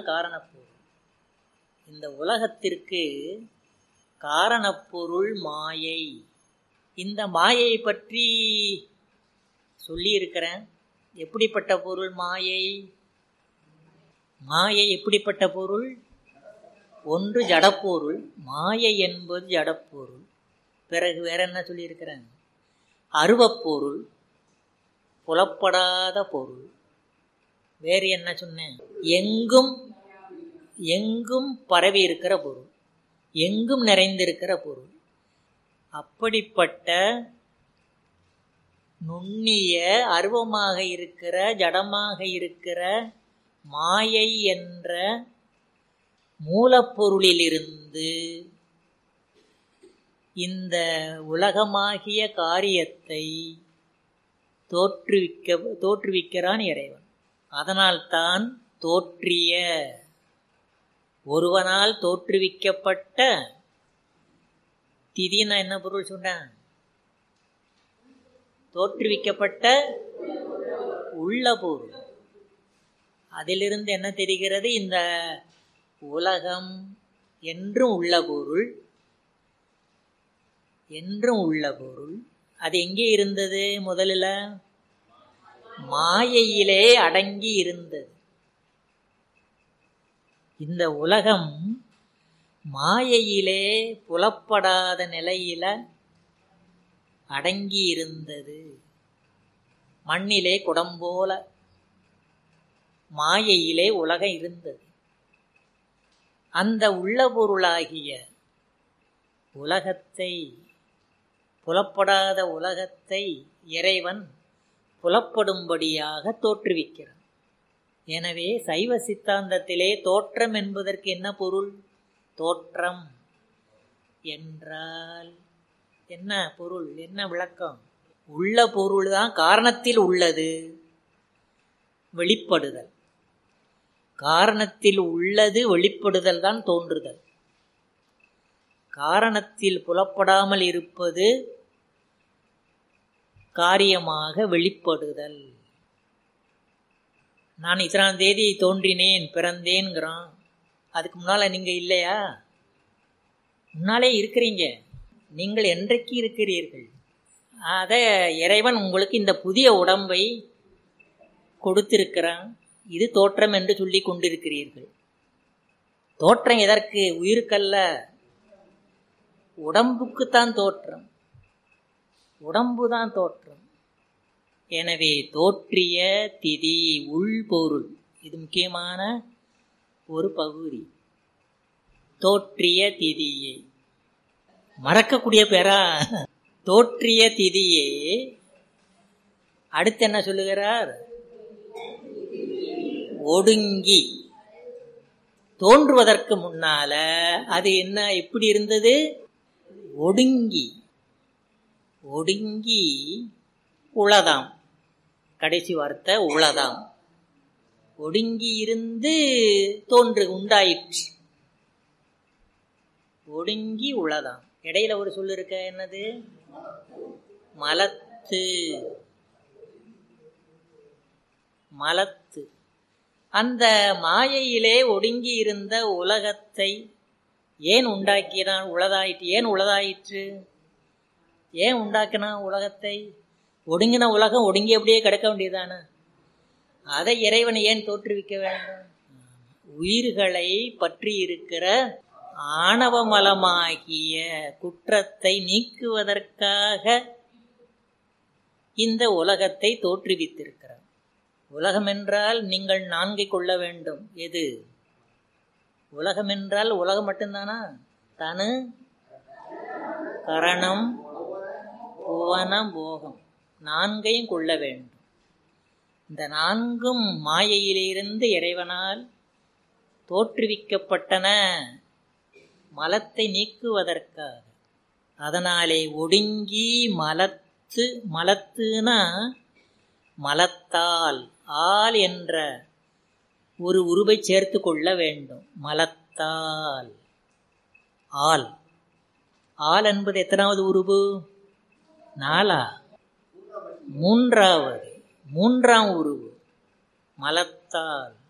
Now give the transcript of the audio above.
தான் காரணப்பொருள் இந்த உலகத்திற்கு காரணப்பொருள் மாயை இந்த மாயை பற்றி சொல்லியிருக்கிறேன் எப்படிப்பட்ட பொருள் மாயை மாயை எப்படிப்பட்ட பொருள் ஒன்று ஜடப்பொருள் மாயை என்பது ஜடப்பொருள் பிறகு வேற என்ன சொல்லியிருக்கிறேன் அருவப்பொருள் புலப்படாத பொருள் வேறு என்ன சொன்னேன் எங்கும் எங்கும் பரவி இருக்கிற பொருள் எங்கும் நிறைந்திருக்கிற பொருள் அப்படிப்பட்ட நுண்ணிய அருவமாக இருக்கிற ஜடமாக இருக்கிற மாயை என்ற மூலப்பொருளிலிருந்து இந்த உலகமாகிய காரியத்தை தோற்றுவிக்க தோற்றுவிக்கிறான் இறைவன் அதனால்தான் தோற்றிய ஒருவனால் தோற்றுவிக்கப்பட்ட திதினா என்ன பொருள் சொன்னேன் தோற்றுவிக்கப்பட்ட உள்ள பொருள் அதிலிருந்து என்ன தெரிகிறது இந்த உலகம் என்றும் உள்ள பொருள் என்றும் உள்ள பொருள் அது எங்கே இருந்தது முதலில் மாயையிலே அடங்கி இருந்தது இந்த உலகம் மாயையிலே புலப்படாத நிலையில அடங்கி இருந்தது மண்ணிலே குடம்போல மாயையிலே உலகம் இருந்தது அந்த உள்ள பொருளாகிய உலகத்தை புலப்படாத உலகத்தை இறைவன் புலப்படும்படியாக தோற்றுவிக்கிறான் எனவே சைவ சித்தாந்தத்திலே தோற்றம் என்பதற்கு என்ன பொருள் தோற்றம் என்றால் என்ன பொருள் என்ன விளக்கம் உள்ள பொருள் தான் காரணத்தில் உள்ளது வெளிப்படுதல் காரணத்தில் உள்ளது வெளிப்படுதல் தான் தோன்றுதல் காரணத்தில் புலப்படாமல் இருப்பது காரியமாக வெளிப்படுதல் நான் இத்தனாம் தேதி தோன்றினேன் பிறந்தேன்கிறான் அதுக்கு முன்னால நீங்க இல்லையா முன்னாலே இருக்கிறீங்க நீங்கள் என்றைக்கு இருக்கிறீர்கள் அதை இறைவன் உங்களுக்கு இந்த புதிய உடம்பை கொடுத்திருக்கிறான் இது தோற்றம் என்று சொல்லி கொண்டிருக்கிறீர்கள் தோற்றம் எதற்கு உயிருக்கல்ல உடம்புக்குத்தான் தோற்றம் உடம்பு தான் தோற்றம் எனவே தோற்றிய திதி உள்பொருள் இது முக்கியமான ஒரு பகுதி தோற்றிய திதியே மறக்கக்கூடிய பேரா தோற்றிய திதியே அடுத்து என்ன சொல்லுகிறார் ஒடுங்கி தோன்றுவதற்கு முன்னால அது என்ன எப்படி இருந்தது ஒடுங்கி ஒடுங்கி உளதாம் கடைசி வார்த்தை உளதாம் ஒடுங்கி இருந்து தோன்று உண்டாயிற்று ஒடுங்கி உளதாம் இடையில ஒரு சொல்லு இருக்க என்னது மலத்து மலத்து அந்த மாயையிலே ஒடுங்கி இருந்த உலகத்தை ஏன் உண்டாக்கினான் உளதாயிற்று ஏன் உளதாயிற்று ஏன் உண்டாக்கினான் உலகத்தை ஒடுங்கின உலகம் ஒடுங்கி அப்படியே கிடக்க வேண்டியதானே அதை இறைவன் ஏன் தோற்றுவிக்க வேண்டும் உயிர்களை பற்றி இருக்கிற ஆணவமலமாகிய குற்றத்தை நீக்குவதற்காக இந்த உலகத்தை தோற்றுவித்திருக்கிறார் உலகம் என்றால் நீங்கள் நான்கை கொள்ள வேண்டும் எது உலகம் என்றால் உலகம் மட்டும்தானா தனு கரணம் புவனம் போகம் நான்கையும் கொள்ள வேண்டும் இந்த நான்கும் மாயையிலிருந்து இறைவனால் தோற்றுவிக்கப்பட்டன மலத்தை நீக்குவதற்காக அதனாலே ஒடுங்கி மலத்து மலத்துனா மலத்தால் ஆள் என்ற ஒரு உருவை சேர்த்து கொள்ள வேண்டும் மலத்தால் ஆள் ஆள் என்பது எத்தனாவது உருவு நாலா மூன்றாவது மூன்றாம் உருவு மலத்தால்